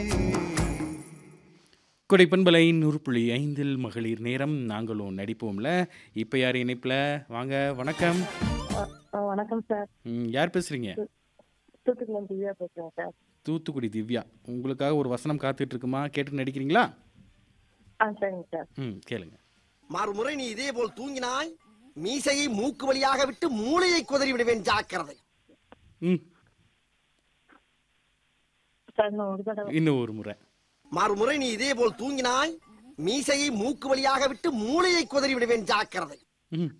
கொடைப்பண்பலை நூறு புள்ளி ஐந்தில் மகளிர் நேரம் நாங்களும் நடிப்போம்ல இப்போ யார் இணைப்பில் வாங்க வணக்கம் ஆ, ஆ, வணக்கம் சார் ம், யார் பேசுகிறீங்க தூத்துக்குளம் திவ்யா பேசுறேன் சார் தூத்துக்குடி திவ்யா உங்களுக்காக ஒரு வசனம் காத்துட்டு இருக்குமா கேட்டு நடிக்கிறீங்களா ஆ சரிங்க சார் ம் கேளுங்க மறுமுறை நீ இதே போல் தூங்கினாய் மீசையை மூக்கு வழியாக விட்டு மூளையை குதறி விடுவேன் ஜாக்கிரதை ம் சார் நான் ஒரு தடவை இன்னும் ஒரு முறை மறுமுறை நீ இதே போல் தூங்கினாய் மீசையை மூக்கு வழியாக விட்டு மூளையை குதறி விடுவேன் ஜாக்கிரதை ம்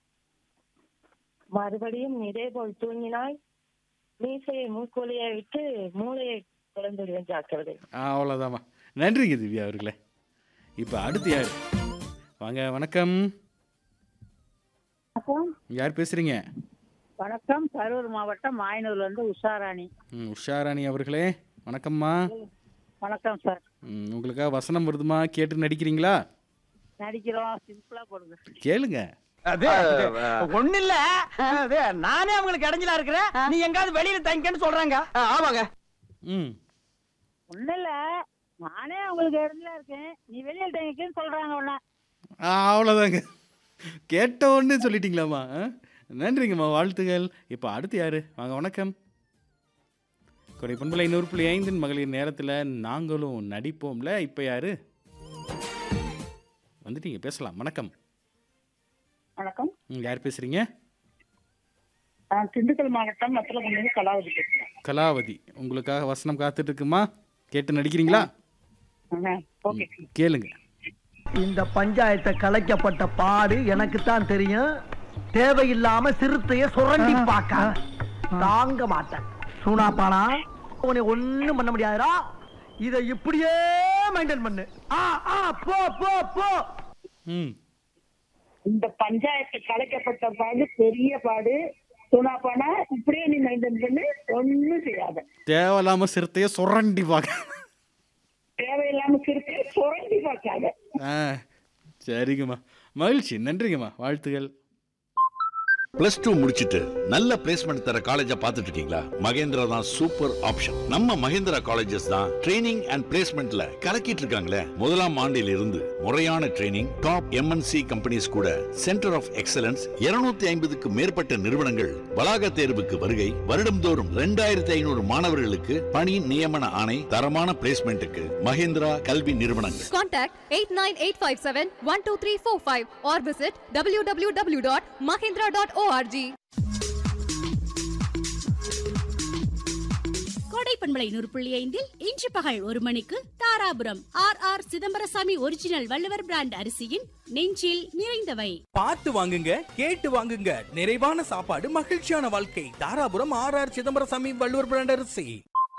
மறுபடியும் இதே போல் தூங்கினாய் மீசையை மூக்கோலியை விட்டு மூளையை குழந்துடுவேன் ஜாக்கிரதை அவ்வளோதாம்மா நன்றிங்க திவ்யா அவர்களே இப்போ அடுத்து யார் வாங்க வணக்கம் யார் பேசுகிறீங்க வணக்கம் கரூர் மாவட்டம் மாயனூர்ல இருந்து உஷாராணி ம் உஷாராணி அவர்களே வணக்கம்மா வணக்கம் சார் ம், உங்களுக்காக வசனம் வருதுமா கேட்டு நடிக்கிறீங்களா நடிக்கிறோம் சிம்பிளா போடுங்க கேளுங்க அது ஒண்ணு இல்ல அது நானே அவங்களுக்கு இடைஞ்சலா இருக்கிறேன் நீ எங்காவது வெளியில தங்கிக்கன்னு சொல்றாங்க ஆமாங்க ம் ஒண்ணு இல்ல நானே அவங்களுக்கு இடத்துல இருக்கேன் நீ வெளியில தங்கிக்கன்னு சொல்றாங்க உன்ன ஆ, அவ்வளோதாங்க கேட்ட ஒன்று சொல்லிட்டீங்களாம்மா ஆ? நன்றிங்கம்மா வாழ்த்துகள் இப்போ அடுத்து யார் வாங்க வணக்கம் கொடை பண்பலை நூறு புள்ளி ஐந்தின் மகளிர் நேரத்தில் நாங்களும் நடிப்போம்ல இப்போ யார் வந்துட்டீங்க பேசலாம் வணக்கம் வணக்கம் ம், யார் பேசுகிறீங்க நான் திண்டுக்கல் மாவட்டம் மத்தில கலாவதி பேசுறேன் கலாவதி உங்களுக்காக வசனம் காத்துட்டு இருக்குமா கேட்டு நடிக்கிறீங்களா ஓகே கேளுங்க இந்த பஞ்சாயத்தை கலைக்கப்பட்ட பாடு எனக்கு தான் தெரியும் தேவையில்லாம சிறுத்தைய சுரண்டி பார்க்க தாங்க மாட்டேன் சூனாப்பானா உன்னை ஒண்ணும் பண்ண முடியாதுடா இத இப்படியே மெயின்டைன் பண்ணு ஆ ஆ போ போ போ ம் இந்த பஞ்சாயத்து கலைக்கப்பட்ட பாடு பெரிய பாடு சுனாப்பானா இப்படியே நீ மெயின்டைன் பண்ணி ஒண்ணும் செய்யாத தேவையில்லாமல் சிறுத்தையை சுரண்டி பார்க்க தேவையில்லாம சிறுத்தை சுரண்டி பார்க்காத ஆ சரிங்கம்மா மகிழ்ச்சி நன்றிங்கம்மா வாழ்த்துகள் பிளஸ் டூ முடிச்சிட்டு நல்ல பிளேஸ்மெண்ட் தர காலேஜ பாத்துட்டு இருக்கீங்களா மகேந்திரா தான் சூப்பர் ஆப்ஷன் நம்ம மகேந்திரா காலேஜஸ் தான் ட்ரைனிங் அண்ட் பிளேஸ்மெண்ட்ல கலக்கிட்டு இருக்காங்களே முதலாம் ஆண்டில் இருந்து முறையான ட்ரைனிங் டாப் எம்என்சி கம்பெனிஸ் கூட சென்டர் ஆஃப் எக்ஸலன்ஸ் 250 ஐம்பதுக்கு மேற்பட்ட நிறுவனங்கள் வளாக தேர்வுக்கு வருகை வருடம்தோறும் ரெண்டாயிரத்தி ஐநூறு மாணவர்களுக்கு பணி நியமன ஆணை தரமான பிளேஸ்மெண்ட்டுக்கு மகேந்திரா கல்வி நிறுவனங்கள் Contact 89857-12345 or visit www.mahindra.org. கோடைப்பண்பலை நூறு புள்ளி ஐந்தில் இன்று பகல் ஒரு மணிக்கு Dharapuram R R Chidambarasamy original Valluvar brand அரிசியின் நெஞ்சில் நிறைந்தவை பார்த்து வாங்குங்க கேட்டு வாங்குங்க நிறைவான சாப்பாடு மகிழ்ச்சியான வாழ்க்கை Dharapuram R R Chidambarasamy Valluvar brand அரிசி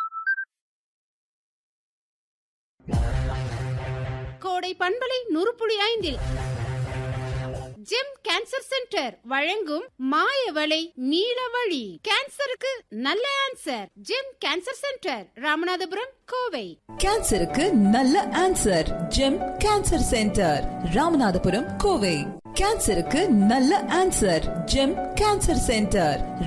கோடை பண்பலை நூறு புள்ளி ஐந்தில் ஜெம் கேன்சர் சென்டர் வழங்கும் மாயவளை நீலவழி கேன்சருக்கு நல்ல answer GEM cancer centre Ramanathapuram Kovai கேன்சருக்கு நல்ல answer GEM cancer centre Ramanathapuram Kovai கேன்சருக்கு நல்ல ஆன்சர் ஜெம் கேன்சர் சென்டர்